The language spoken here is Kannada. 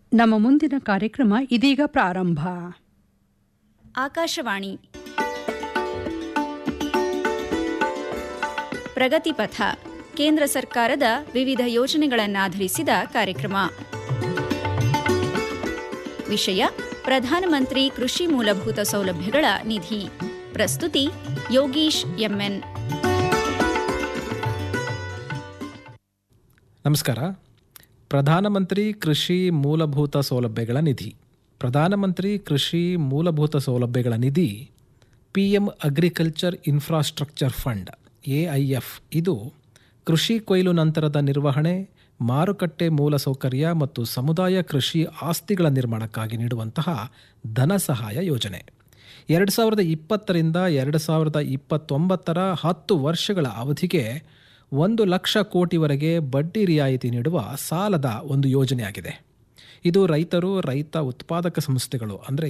ನಮ್ಮ ಮುಂದಿನ ಕಾರ್ಯಕ್ರಮ ಇದೀಗ ಪ್ರಾರಂಭ ಆಕಾಶವಾಣಿ ಪ್ರಗತಿಪಥ ಕೇಂದ್ರ ಸರ್ಕಾರದ ವಿವಿಧ ಯೋಜನೆಗಳನ್ನಾಧರಿಸಿದ ಕಾರ್ಯಕ್ರಮ ವಿಷಯ ಪ್ರಧಾನಮಂತ್ರಿ ಕೃಷಿ ಮೂಲಭೂತ ಸೌಲಭ್ಯಗಳ ನಿಧಿ ಪ್ರಸ್ತುತಿ ಯೋಗೀಶ್ ಎಂಎನ್ ನಮಸ್ಕಾರ ಪ್ರಧಾನಮಂತ್ರಿ ಕೃಷಿ ಮೂಲಭೂತ ಸೌಲಭ್ಯಗಳ ನಿಧಿ ಪ್ರಧಾನಮಂತ್ರಿ ಕೃಷಿ ಮೂಲಭೂತ ಸೌಲಭ್ಯಗಳ ನಿಧಿ P M agriculture infrastructure fund A I F ಇದು ಕೃಷಿ ಕೊಯ್ಲು ನಂತರದ ನಿರ್ವಹಣೆ ಮಾರುಕಟ್ಟೆ ಮೂಲಸೌಕರ್ಯ ಮತ್ತು ಸಮುದಾಯ ಕೃಷಿ ಆಸ್ತಿಗಳ ನಿರ್ಮಾಣಕ್ಕಾಗಿ ನೀಡುವಂತಹ ಧನ ಸಹಾಯ ಯೋಜನೆ ಎರಡು ಸಾವಿರದ ಇಪ್ಪತ್ತರಿಂದ ಎರಡು ಸಾವಿರದ ಇಪ್ಪತ್ತೊಂಬತ್ತರ ಹತ್ತು ವರ್ಷಗಳ ಅವಧಿಗೆ ಒಂದು ಲಕ್ಷ ಕೋಟಿವರೆಗೆ ಬಡ್ಡಿ ರಿಯಾಯಿತಿ ನೀಡುವ ಸಾಲದ ಒಂದು ಯೋಜನೆಯಾಗಿದೆ ಇದು ರೈತರು ರೈತ ಉತ್ಪಾದಕ ಸಂಸ್ಥೆಗಳು ಅಂದರೆ